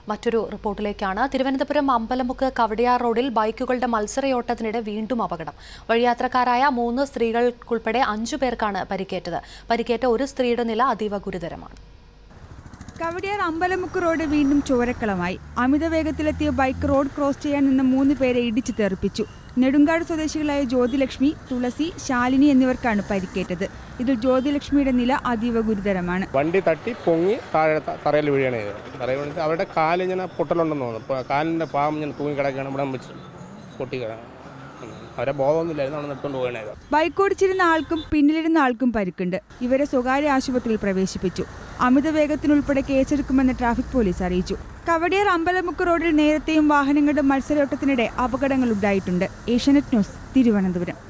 മറ്റൊരു റിപ്പോർട്ടിലേക്കാണ് തിരുവനന്തപുരം അമ്പലമുക്ക് കവടിയാർ റോഡിൽ ബൈക്കുകളുടെ മത്സരയോട്ടത്തിനിടെ വീണ്ടും അപകടം വഴിയാത്രക്കാരായ മൂന്ന് സ്ത്രീകൾക്കുൾപ്പെടെ അഞ്ചു പേർക്കാണ് പരിക്കേറ്റത് പരിക്കേറ്റ ഒരു സ്ത്രീയുടെ നില അതീവ ഗുരുതരമാണ് കവടിയാർ അമ്പലമുക്ക് റോഡ് വീണ്ടും ചോരക്കളമായി അമിത വേഗത്തിലെത്തിയ ബൈക്ക് റോഡ് ക്രോസ് ചെയ്യാൻ നിന്ന മൂന്ന് പേരെ ഇടിച്ചു തെറിപ്പിച്ചു നെടുങ്കാട് സ്വദേശികളായ ജ്യോതിലക്ഷ്മി തുളസി ശാലിനി എന്നിവർക്കാണ് പരിക്കേറ്റത് ഇതിൽ ജ്യോതിലക്ഷ്മിയുടെ നില അതീവ ഗുരുതരമാണ് വണ്ടി തട്ടി പൊങ്ങി താഴെ ത- തറയിൽ വീഴുകയാണ് ചെയ്തത് തറയിൽ വീണിട്ട് അവരുടെ കാല് ഇങ്ങനെ പൊട്ടലുണ്ടെന്ന് തോന്നുന്നു അപ്പോൾ കാലിൻ്റെ പാമ്പ് ഇങ്ങനെ തൂങ്ങി കിടക്കുകയാണ് ഇവിടെ വെച്ച് പൊട്ടി കിടക്കണം അവരെ ബോധമൊന്നുമില്ലായിരുന്നു അവിടെ നിർത്തുകൊണ്ട് പോവുകയാണ് ചെയ്തത് ബൈക്ക് ഓടിച്ചിരുന്ന ആൾക്കും പിന്നിലിരുന്ന ആൾക്കും പരിക്കുണ്ട് ഇവരെ സ്വകാര്യ ആശുപത്രിയിൽ പ്രവേശിപ്പിച്ചു അമിത വേഗത്തിനുൾപ്പെടെ കേസെടുക്കുമെന്ന് ട്രാഫിക് പോലീസ് അറിയിച്ചു കവടിയാർ അമ്പലമുക്ക് റോഡിൽ നേരത്തെയും വാഹനങ്ങളുടെ മത്സരയോട്ടത്തിനിടെ അപകടങ്ങൾ ഉണ്ടായിട്ടുണ്ട് ഏഷ്യാനെറ്റ് ന്യൂസ് തിരുവനന്തപുരം